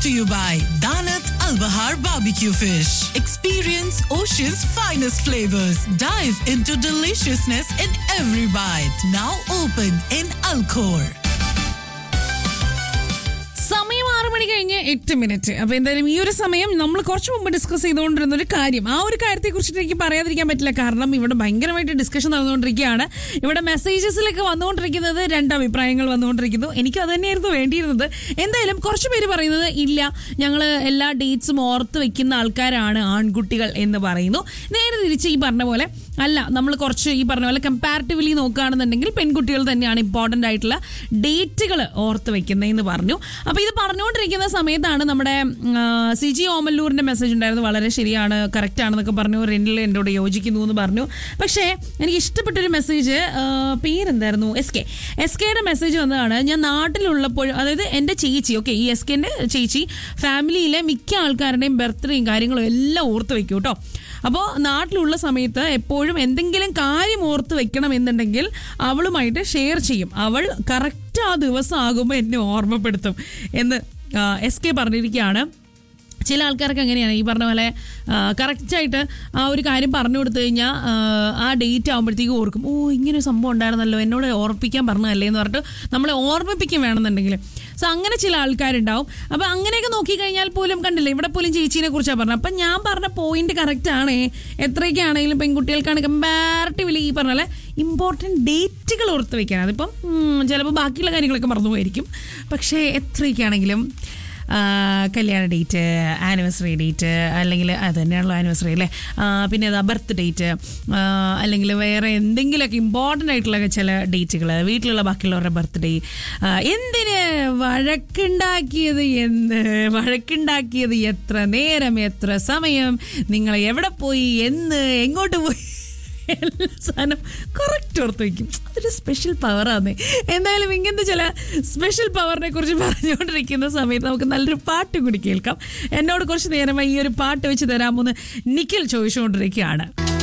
to you by Danat Al Bahar Barbecue Fish. Experience Ocean's finest flavors. Dive into deliciousness in every bite. Now open in Alcor. സമയം ആറ് മണി കഴിഞ്ഞ് എട്ട് minute അപ്പൊ എന്തായാലും ഈ ഒരു സമയം നമ്മൾ കുറച്ച് മുമ്പ് ഡിസ്കസ് ചെയ്തുകൊണ്ടിരുന്ന ഒരു കാര്യം ആ ഒരു കാര്യത്തെ കുറിച്ചിട്ട് എനിക്ക് പറയാതിരിക്കാൻ പറ്റില്ല കാരണം ഇവിടെ ഭയങ്കരമായിട്ട് ഡിസ്കഷൻ നടന്നുകൊണ്ടിരിക്കുകയാണ് ഇവിടെ മെസ്സേജസിലൊക്കെ വന്നുകൊണ്ടിരിക്കുന്നത് രണ്ട് അഭിപ്രായങ്ങൾ വന്നുകൊണ്ടിരിക്കുന്നു എനിക്ക് അത് തന്നെയായിരുന്നു വേണ്ടിയിരുന്നത് എന്തായാലും കുറച്ച് പേര് പറയുന്നത് ഇല്ല ഞങ്ങൾ എല്ലാ ഡേറ്റ്സും ഓർത്ത് വെക്കുന്ന ആൾക്കാരാണ് ആൺകുട്ടികൾ എന്ന് പറയുന്നു നേരെ തിരിച്ച് ഈ പറഞ്ഞ പോലെ അല്ല നമ്മൾ കുറച്ച് ഈ പറഞ്ഞ പോലെ കമ്പാരിറ്റീവ്ലി നോക്കുകയാണെന്നുണ്ടെങ്കിൽ പെൺകുട്ടികൾ തന്നെയാണ് ഇമ്പോർട്ടൻ്റ് ആയിട്ടുള്ള ഡേറ്റുകൾ ഓർത്ത് വെക്കുന്നതെന്ന് പറഞ്ഞു അപ്പോൾ ഇത് പറഞ്ഞുകൊണ്ടിരിക്കുന്ന സമയത്താണ് നമ്മുടെ സി ജി ഓമല്ലൂരിൻ്റെ മെസ്സേജ് ഉണ്ടായിരുന്നു വളരെ ശരിയാണ് കറക്റ്റ് ആണെന്നൊക്കെ പറഞ്ഞു റെനിൽ എന്നോട് യോജിക്കുന്നു എന്ന് പറഞ്ഞു പക്ഷേ എനിക്ക് ഇഷ്ടപ്പെട്ടൊരു മെസ്സേജ് പേരെന്തായിരുന്നു എസ് കെ എസ് കെയുടെ മെസ്സേജ് വന്നതാണ് ഞാൻ നാട്ടിലുള്ളപ്പോഴും അതായത് എൻ്റെ ചേച്ചി ഓക്കെ ഈ എസ് കെൻ്റെ ചേച്ചി ഫാമിലിയിലെ മിക്ക ആൾക്കാരുടെയും ബർത്ത്ഡേയും കാര്യങ്ങളും എല്ലാം ഓർത്ത് വെക്കും കേട്ടോ അപ്പോൾ നാട്ടിലുള്ള സമയത്ത് എപ്പോഴും എന്തെങ്കിലും കാര്യം ഓർത്ത് വെക്കണം എന്നുണ്ടെങ്കിൽ അവളുമായിട്ട് ഷെയർ ചെയ്യും അവൾ കറക്റ്റ് ആ ദിവസം ആകുമ്പോൾ എന്നെ ഓർമ്മപ്പെടുത്തും എന്ന് എസ് കെ പറഞ്ഞിരിക്കുകയാണ് ചില ആൾക്കാർക്ക് അങ്ങനെയാണ് ഈ പറഞ്ഞ പോലെ കറക്റ്റായിട്ട് ആ ഒരു കാര്യം പറഞ്ഞു കൊടുത്തു കഴിഞ്ഞാൽ ആ ഡേറ്റ് ആകുമ്പോഴത്തേക്കും ഓർക്കും ഓ ഇങ്ങനെ ഒരു സംഭവം ഉണ്ടായിരുന്നല്ലോ എന്നോട് ഓർപ്പിക്കാൻ പറഞ്ഞതല്ലേ എന്ന് പറഞ്ഞിട്ട് നമ്മളെ ഓർമ്മിപ്പിക്കും വേണമെന്നുണ്ടെങ്കിൽ സോ അങ്ങനെ ചില ആൾക്കാരുണ്ടാവും അപ്പം അങ്ങനെയൊക്കെ നോക്കിക്കഴിഞ്ഞാൽ പോലും കണ്ടില്ലേ ഇവിടെ പോലും ചേച്ചീനെ കുറിച്ചാണ് പറഞ്ഞത് അപ്പം ഞാൻ പറഞ്ഞ പോയിന്റ് കറക്റ്റ് ആണേ എത്രയൊക്കെ ആണെങ്കിലും പെൺകുട്ടികൾക്കാണ് കമ്പാരിറ്റീവ്ലി ഈ പറഞ്ഞ പോലെ ഇമ്പോർട്ടൻറ്റ് ഡേറ്റുകൾ ഓർത്ത് വെക്കാൻ അതിപ്പം ചിലപ്പോൾ ബാക്കിയുള്ള കാര്യങ്ങളൊക്കെ മറന്നുപോയിരിക്കും പക്ഷേ എത്രയൊക്കെ ആണെങ്കിലും ആ, കല്യാണ ഡേറ്റ് ആനിവേഴ്സറി ഡേറ്റ് അല്ലെങ്കിൽ അത് തന്നെയാണല്ലോ ആനിവേഴ്സറി അല്ലേ ആ, പിന്നെ അതാ ബർത്ത് ഡേറ്റ് അല്ലെങ്കിൽ വേറെ എന്തെങ്കിലുമൊക്കെ ഇമ്പോർട്ടൻ്റ് ആയിട്ടുള്ള ചില ഡേറ്റുകൾ വീട്ടിലുള്ള ബാക്കിയുള്ളവരുടെ ബർത്ത്ഡേ എന്തിന് വഴക്കുണ്ടാക്കിയത് എന്ത് വഴക്കുണ്ടാക്കിയത് എത്ര നേരം എത്ര സമയം നിങ്ങൾ എവിടെ പോയി എന്ന് എങ്ങോട്ട് പോയി എല്ലാ സാധനം കറക്റ്റ് ഓർത്ത് വയ്ക്കും അതൊരു സ്പെഷ്യൽ പവറാണ് എന്തായാലും ഇങ്ങനത്തെ ചില സ്പെഷ്യൽ പവറിനെ കുറിച്ച് പറഞ്ഞുകൊണ്ടിരിക്കുന്ന സമയത്ത് നമുക്ക് നല്ലൊരു പാട്ട് കൂടി കേൾക്കാം എന്നോട് കുറച്ച് നേരമായി ഈ ഒരു പാട്ട് വെച്ച് തരാമോന്ന് നിഖിൽ ചോദിച്ചുകൊണ്ടിരിക്കുകയാണ്